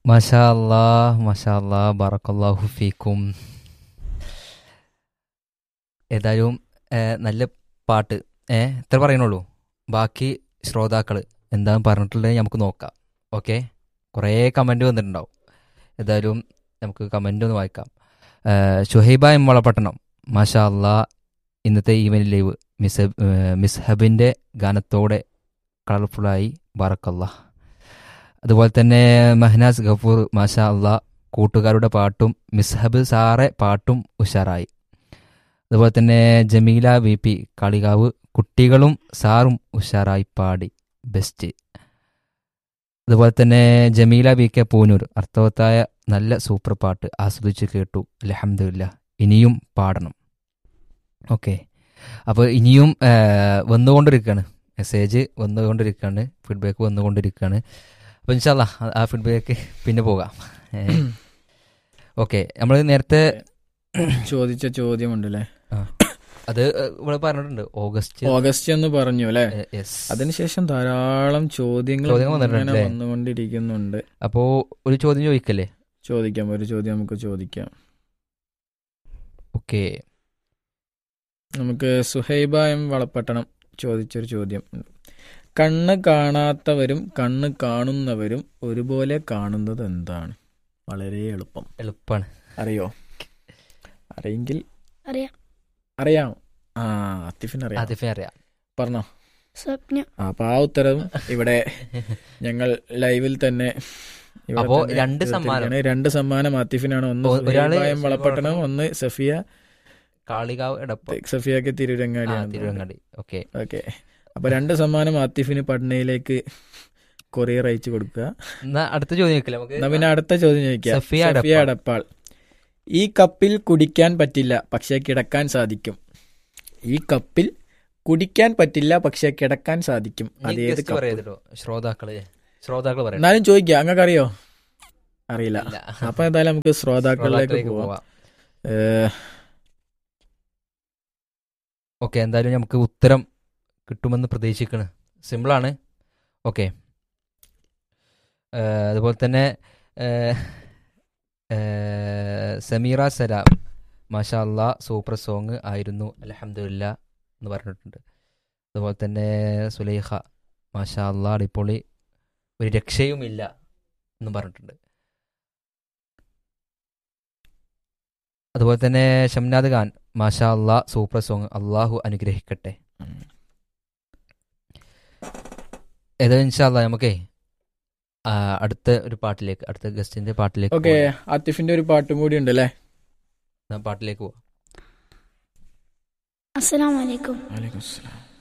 മാഷാ അല്ലാ മാഷാ അല്ലാ ബറക്കല്ലാഹു ഫീക്കും ഏതായാലും ഏഹ്, നല്ല പാട്ട് ഏ ഇത്ര പറയണുള്ളൂ ബാക്കി ശ്രോതാക്കൾ എന്താണെന്ന് പറഞ്ഞിട്ടുള്ളത് നമുക്ക് നോക്കാം ഓക്കെ കുറേ കമൻറ്റ് വന്നിട്ടുണ്ടാവും ഏതായാലും നമുക്ക് കമൻ്റ് ഒന്ന് വായിക്കാം ഏഹ്, ഷുഹൈബ എം വളപട്ടണം മാഷാ അല്ലാ ഇന്നത്തെ ഈവൻ ലൈവ് മിസ് മിസ് ഹബിൻ്റെ ഗാനത്തോടെ കളർഫുള്ളായി ബറക്കല്ലാ അതുപോലെ തന്നെ മഹനാസ് ഗഫൂർ മാഷാ അള്ളാ കൂട്ടുകാരുടെ പാട്ടും മിസ്ഹബ് സാറെ പാട്ടും ഉഷാറായി അതുപോലെ തന്നെ ജമീല വി പി കാളികാവ് കുട്ടികളും സാറും ഉഷാറായി പാടി ബെസ്റ്റ് അതുപോലെ തന്നെ ജമീല വി കെ പൂനൂർ അർത്ഥവത്തായ നല്ല സൂപ്പർ പാട്ട് ആസ്വദിച്ച് കേട്ടു അലഹമില്ല ഇനിയും പാടണം ഓക്കെ അപ്പോൾ ഇനിയും ആ, വന്നുകൊണ്ടിരിക്കുകയാണ് മെസ്സേജ് വന്നുകൊണ്ടിരിക്കുകയാണ് ഫീഡ്ബാക്ക് വന്നുകൊണ്ടിരിക്കുകയാണ് അപ്പോൾ ഇൻഷാല്ല ആ ഫീഡ്ബാക്ക് പിന്നെ പോകാം ഓക്കെ നമ്മൾ നേരത്തെ ചോദിച്ച ചോദ്യമുണ്ടല്ലേ അത് ഇവിടെ പറഞ്ഞിട്ടുണ്ട് ഓഗസ്റ്റ് ഓഗസ്റ്റ് എന്ന് പറഞ്ഞു അല്ലെ യെസ് അതിനുശേഷം ധാരാളം ചോദ്യങ്ങൾ ചോദ്യങ്ങൾ ഇങ്ങനെ വന്നിട്ടുണ്ടല്ലേ? വന്നുകൊണ്ടിരിക്കുന്നുണ്ട് അപ്പോൾ ഒരു ചോദ്യം ചോദിക്കല്ലേ ചോദിക്കാം ഒരു ചോദ്യം നമുക്ക് ചോദിക്കാം ഓക്കെ നമുക്ക് സുഹൈബ എം വളപ്പട്ടണം ചോദിച്ചൊരു ചോദ്യം കണ്ണ് കാണാത്തവരും കണ്ണ് കാണുന്നവരും ഒരുപോലെ കാണുന്നത് എന്താണ് വളരെ എളുപ്പം എളുപ്പമാണ് അറിയോ അറിയെങ്കിൽ അറിയാം അറിയാം ആ അത്തിഫിന് അറിയാം ആദ്യമേ അറിയാം പറഞ്ഞോ സ്വപ്നം ആ, അപ്പൊ ആ ഉത്തരം ഇവിടെ ഞങ്ങൾ ലൈവിൽ തന്നെ ഇവിടെ അപ്പോ തന്നെ രണ്ട് തീർത്തിരിക്കുകയാണ്. സമ്മാനം. രണ്ട് സമ്മാനം ആത്തിഫിനാണ് ഒന്ന് ഒ- ഒരാള് സുഹൈബ എം വളപ്പട്ടണം ഒന്ന് സഫിയ കാളികാവ് എടപ്പം സഫിയക്ക് ആ തിരുരങ്ങാടിയാണ് തിരുവങ്ങാടി ഓക്കെ ഓക്കെ അപ്പൊ രണ്ട് സമ്മാനം ആത്തിഫിന് പട്നയിലേക്ക് കൊറിയർ അയച്ചു കൊടുക്കുക എന്നാ അടുത്ത ചോദ്യം ചോദിക്കല്ലേ നമുക്ക് എന്നാ പിന്നെ അടുത്ത ചോദ്യം ചോദിക്കാം സഫിയ സഫിയ അടപ്പാൾ. അടപ്പാൾ ഈ കപ്പിൽ കുടിക്കാൻ പറ്റില്ല പക്ഷെ കിടക്കാൻ സാധിക്കും ഈ കപ്പിൽ കുടിക്കാൻ പറ്റില്ല പക്ഷെ കിടക്കാൻ സാധിക്കും നീ അതേത് guest കപ്പ് പറയരുതോ ശ്രോതാക്കള് ശ്രോതാക്കൾ പറയാം എന്നാലും ചോദിക്കാം അങ്ങക്ക് അറിയോ അറിയില്ല ഇല്ല. അപ്പൊ എന്തായാലും നമുക്ക് ശ്രോതാക്കളിലേക്ക് ശ്രോതാക്കളിലേക്ക് പോവാം പോവാം ഏഹ്, ഓക്കെ എന്തായാലും നമുക്ക് ഉത്തരം കിട്ടുമെന്ന് പ്രതീക്ഷിക്കണം സിമ്പിളാണ് ഓക്കെ അതുപോലെ തന്നെ ഏഹ്, ഏഹ്, സമീറ സലാം മാഷാ അല്ലാ സൂപ്പർ സോങ് ആയിരുന്നു അലഹമില്ല എന്ന് പറഞ്ഞിട്ടുണ്ട് അതുപോലെ തന്നെ സുലൈഖ മാഷാ അല്ലാ അടിപൊളി ഒരു രക്ഷയുമില്ല എന്ന് പറഞ്ഞിട്ടുണ്ട് അതുപോലെ തന്നെ ഷംനാദ് ഖാൻ മാഷാ അല്ലാ സൂപ്പർ സോങ് അള്ളാഹു അനുഗ്രഹിക്കട്ടെ ഏതാ ഇൻഷാല്ല നമുക്കേ ആ, അടുത്ത ഒരു പാട്ടിലേക്ക് അടുത്ത ഗസ്റ്റിന്റെ പാട്ടിലേക്ക് ഓക്കെ പോകാം. ആത്തിഫിന്റെ ഒരു പാട്ടും കൂടി ഉണ്ട് അല്ലേ എന്നാ പാട്ടിലേക്ക് പോവാം അസ്സലാമലൈക്കും വലൈക്കും അസ്സലാം